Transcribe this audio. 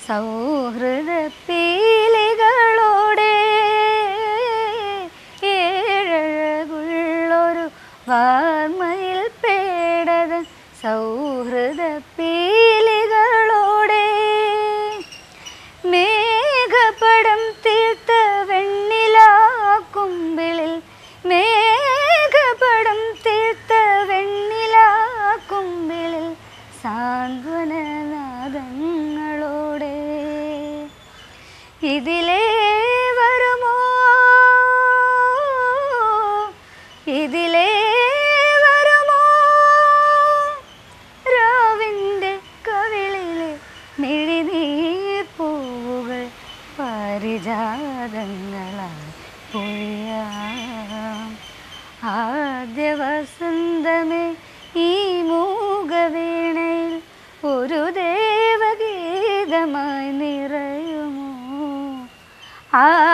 സൗഹൃദ പീലികളോടെ ഏഴകുള്ളൊരു വാർമയിൽ പേടത് സൗഹൃദ പീലികളോടെ മേഘപടം തീർത്ത വെണ്ണിലാക്കുമ്പിളിൽ മേഘപടം തീർത്ത വെണ്ണിലാക്കുമ്പിളിൽ സാന്ത്വനനാദങ്ങളോടെ ഇതിലേ വരുമോ ഇതിലേ വരുമോ രാവിൻ്റെ കവിളിലെ മിഴിനീർ പൂവുകൾ പരിജാതങ്ങളായി പൊഴിയാം ആദ്യ വസന്തമേ ഈ മൂകവീണയിൽ ഒരു ദേവഗീതമായി നിറയുമോ ആ